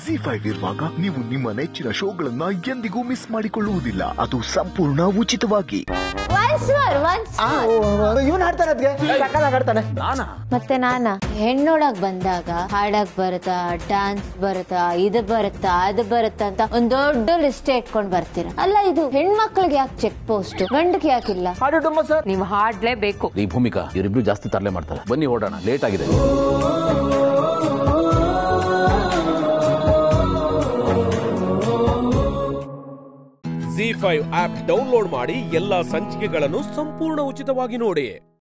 G five ಇರುವಾಗ ನೀವು ನಿಮ್ಮ ನೆಚ್ಚಿನ ಶೋಗಳನ್ನ ಎಂದಿಗೂ ಮಿಸ್ ಮಾಡಿಕೊಳ್ಳುವುದಿಲ್ಲ ಅದು ಸಂಪೂರ್ಣ ಉಚಿತವಾಗಿ ಒನ್ಸ್ ಮೋರ್ ಒನ್ಸ್ ಇವನ್ ಹಾಡ್ತಾನೆ ಅದ್ಗೆ ಸಕ್ಕತ್ತಾಗ್ ಹಾಡ್ತಾನೆ ನಾನಾ ಮತ್ತೆ ನಾನ ಹೆಣ್ಣೊಳಗ್ ಬಂದಾಗ ಹಾಡಕ್ ಬರುತ್ತಾ ಡಾನ್ಸ್ ಬರುತ್ತಾ ಇದು ಬರುತ್ತಾ ಅದು ಬರುತ್ತಾ ಅಂತ ಒಂದ್ ದೊಡ್ಡ ಲಿಸ್ಟ್ ಇಟ್ಕೊಂಡ್ ಬರ್ತೀರ ಅಲ್ಲ ಇದು ಹೆಣ್ಮಕ್ಳಿಗೆ ಯಾಕೆ ಚೆಕ್ ಪೋಸ್ಟ್ ಗಂಡಕ್ಕೆ ಯಾಕಿಲ್ಲ ಹಾಡು ಡುಮ್ಮ ಸರ್ ನೀವು ಹಾಡ್ಲೇಬೇಕು ಈ ಭೂಮಿಕಾ ಇವರಿಬ್ರು ಜಾಸ್ತಿ ತರಲೆ ಮಾಡ್ತಾರೆ ಬನ್ನಿ ಓಡೋಣ ಲೇಟ್ ಆಗಿದೆ ಜಿ ಫೈವ್ ಆಪ್ ಡೌನ್ಲೋಡ್ ಮಾಡಿ ಎಲ್ಲಾ ಸಂಚಿಕೆಗಳನ್ನು ಸಂಪೂರ್ಣ ಉಚಿತವಾಗಿ ನೋಡಿ